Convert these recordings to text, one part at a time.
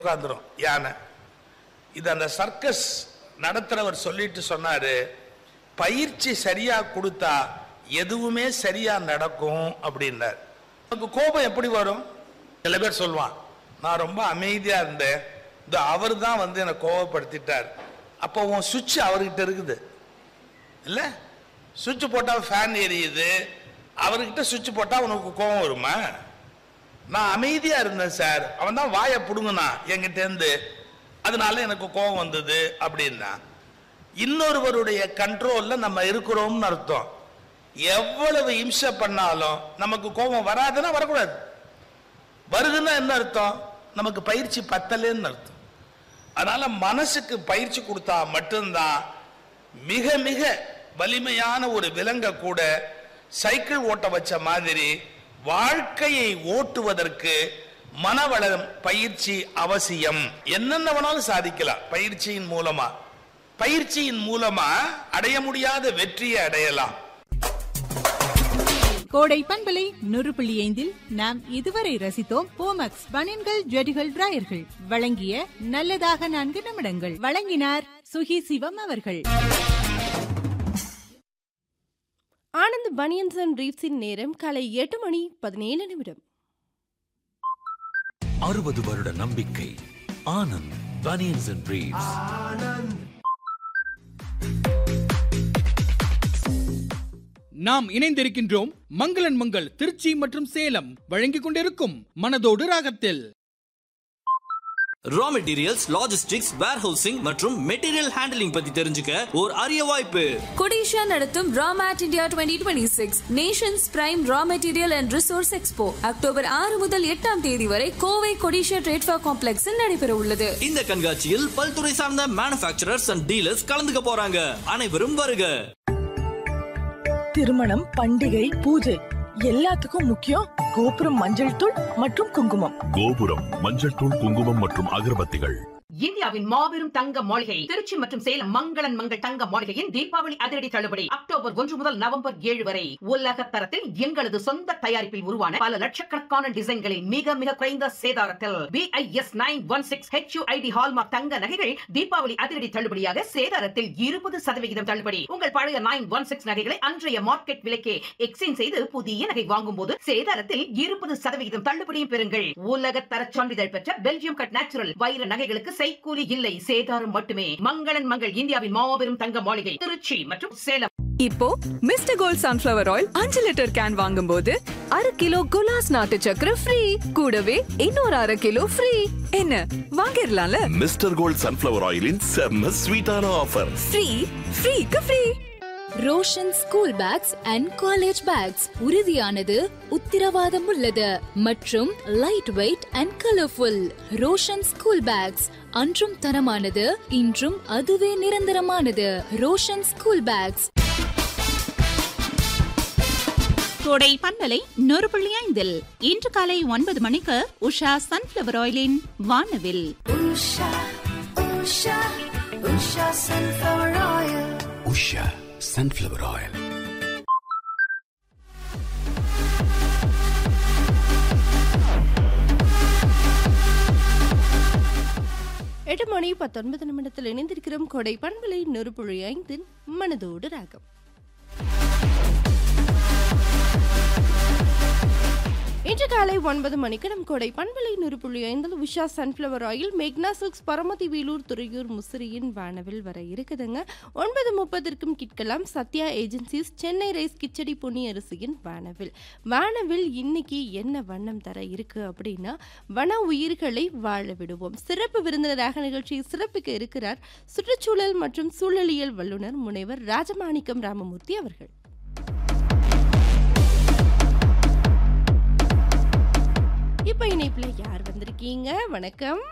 உட்காந்துரும் யானை இது அந்த சர்க்கஸ் நடத்துறவர் சொல்லிட்டு சொன்னாரு பயிற்சி சரியா கொடுத்தா எதுவுமே சரியா நடக்கும் அப்படின்னார் நமக்கு கோபம் எப்படி வரும் சில பேர் சொல்லுவான் நான் ரொம்ப அமைதியா இருந்தேன் இந்த அவர் தான் வந்து என்னை கோபப்படுத்திட்டார் அப்போ உன் சுவிட்ச் அவர்கிட்ட இருக்குது இல்ல சுவிட்ச் போட்டா ஃபேன் எரியுது அவர்கிட்ட சுவிட்ச் போட்டா உனக்கு கோபம் வருமா நான் அமைதியா இருந்தேன் சார் அவன் தான் வாயை புடுங்கினா என்கிட்ட இருந்து அதனால எனக்கு கோபம் வந்தது அப்படின்னா இன்னொருவருடைய கண்ட்ரோல்ல நம்ம இருக்கிறோம்னு அர்த்தம் எவ்வளவு இம்சை பண்ணாலும் நமக்கு கோபம் வராதுன்னா வரக்கூடாது வருதுன்னா என்ன அர்த்தம் நமக்கு பயிற்சி பத்தலேன்னு அர்த்தம் அதனால மனசுக்கு பயிற்சி கொடுத்தா மட்டும்தான் மிக மிக வலிமையான ஒரு விலங்கை கூட சைக்கிள் ஓட்ட வச்ச மாதிரி வாழ்க்கையை ஓட்டுவதற்கு மனவளம் பயிற்சி அவசியம் என்னென்ன வேணாலும் சாதிக்கலாம் பயிற்சியின் மூலமா பயிற்சியின் மூலமா அடைய முடியாத வெற்றியை அடையலாம் கோடை பண்பலை நூறு புள்ளி ஐந்தில் நாம் இதுவரை ரசித்தோம் போமக்ஸ் பனியன்கள் ஜெடிகள் டிராயர்கள் வழங்கிய நல்லதாக நான்கு நிமிடங்கள் வழங்கினார் சுகி சிவம் அவர்கள் ஆனந்த் பனியன்ஸ் அண்ட் ரீப்ஸின் நேரம் காலை எட்டு மணி பதினேழு நிமிடம் அறுபது வருட நம்பிக்கை ஆனந்த் பனியன்ஸ் அண்ட் பிரீவ்ஸ் நாம் இணைந்திருக்கின்றோம் மங்களன் மங்கள் திருச்சி மற்றும் சேலம் வழங்கிக் கொண்டிருக்கும் மனதோடு ராகத்தில் ரா மெட்டீரியல்ஸ் லாஜிஸ்டிக்ஸ் வேர்ஹவுசிங் மற்றும் மெட்டீரியல் ஹேண்டலிங் பத்தி தெரிஞ்சுக்க ஒரு அரிய வாய்ப்பு கொடிஷா நடத்தும் ராமேட் India twenty twenty six nations prime raw material and resource expo October ஆறு முதல் எட்டாம் தேதி வரை கோவை கொடிஷா ட்ரேட்ஃபா காம்ப்ளெக்ஸில் நடைபெற உள்ளது இந்த கண்காட்சியில் பல்துறை சார்ந்த மேனுஃபேக்சரர்ஸ் அண்ட் டீலர்ஸ் கலந்துக்க போறாங்க அனைவரும் வருக திருமணம் பண்டிகை பூஜை எல்லாத்துக்கும் முக்கியம் கோபுரம் மஞ்சள் தூள் மற்றும் குங்குமம் கோபுரம் மஞ்சள் தூள் குங்குமம் மற்றும் அகர்பத்திகள் இந்தியாவின் மாபெரும் தங்க மாளிகை திருச்சி மற்றும் சேலம் மங்களன் மங்கள் தங்க மாளிகையின் தீபாவளி அதிரடி தள்ளுபடி அக்டோபர் ஒன்று முதல் நவம்பர் ஏழு வரை உலக தரத்தில் எங்களது சொந்த தயாரிப்பில் உருவான பல லட்சக்கணக்கான டிசைன்களில் மிக மிக குறைந்த சேதாரத்தில் BIS nine one six HUID hallmark தங்க நகைகள் தீபாவளி அதிரடி தள்ளுபடியாக சேதாரத்தில் இருபது சதவிகிதம் தள்ளுபடி உங்கள் பழைய நைன் ஒன் சிக்ஸ் நகைகளை அன்றைய மார்க்கெட் விலைக்கே எக்ஸ்சேஞ்ச் செய்து புதிய நகை வாங்கும் போது சேதாரத்தில் இருபது சதவிகிதம் தள்ளுபடியும் பெறுங்கள் உலக தர சான்றிதழ் பெற்ற பெல்ஜியம் கட் நேச்சுரல் வைர நகைகளுக்கு செய்கூலி இல்லை சேதாரம் மட்டுமே மங்களன் மங்கள் இந்தியாவின் மாபெரும் தங்க மாளிகை திருச்சி மற்றும் சேலம் இப்போ மிஸ்டர் கோல்ட் சன்ஃபிளவர் ஆயில் அஞ்சு லிட்டர் கேன் வாங்கும்போது அரை கிலோ குலாஸ் நாட்டு சக்கரை ஃப்ரீ கூடவே இன்னொரு அரை கிலோ ஃப்ரீ என்ன வாங்கிடலாம்ல மிஸ்டர் கோல்ட் சன்ஃபிளவர் ஆயிலின் செம்ம ஸ்வீட்டான ஆஃபர் ஃப்ரீ ஃப்ரீக்கு free Roshan school bags and college bags உறுதியானது உத்திரவாதம் உள்ளது மற்றும் light weight and colourful Roshan school bags அன்றும் தரமானது இன்றும் அதுவே நிரந்தரமானது ரோஷன் ஸ்கூல் பேக்ஸ் கோடை பண்பலை நூறு புள்ளி ஐந்தில் இன்று காலை ஒன்பது மணிக்கு உஷா சன்ஃபிளவர் ஆயிலின் வானவில் உஷா சன்ஃபிளவர் ஆயில் எட்டு மணி பத்தொன்பது நிமிடத்தில் இணைந்திருக்கிறோம் கொடை பண்பலை நெருப்புழி ஐந்தின் மனதோடு ராகம் இன்று காலை ஒன்பது மணிக்கு நம் கொடை பண்பலை நெருப்புள்ளி ஐந்தில் உஷா சன்ஃப்ளவர் ஆயில் மேக்னா சில்க்ஸ் பரமதி வேலூர் துறையூர் முசிறியின் வானவில் வர இருக்குதுங்க ஒன்பது முப்பதற்கும் கிட்கலாம் சத்யா ஏஜென்சிஸ் சென்னை ரைஸ் கிச்சடி பொன்னி அரிசியின் வானவில் வானவில் இன்னைக்கு என்ன வண்ணம் தர இருக்கு அப்படின்னா வன உயிர்களை வாழ விடுவோம் சிறப்பு விருந்தினராக நிகழ்ச்சியை சிறப்பிக்க இருக்கிறார் சுற்றுச்சூழல் மற்றும் சூழலியல் வல்லுநர் முனைவர் ராஜமாணிக்கம் ராமமூர்த்தி அவர்கள் இப்ப இணைப்புல யார் வந்திருக்கீங்க வணக்கம்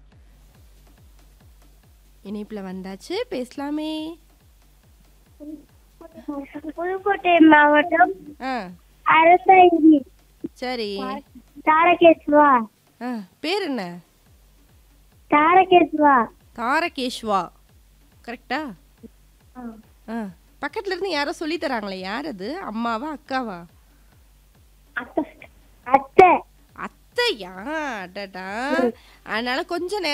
இணைப்புல வந்தாச்சு பேசலாமே புதுக்கோட்டை மாவட்டம் ஆ அரசங்கி சரி தாரகேஸ்வா ஆ பேர் என்ன தாரகேஸ்வா தாரகேஷ்வா கரெக்டா ஆ பக்கத்துல இருந்து யாரோ சொல்லி தராங்களே யார் அது அம்மாவா அக்காவா அத்தை அத்தை குழந்தையா அடடா அதனால கொஞ்ச நேரம்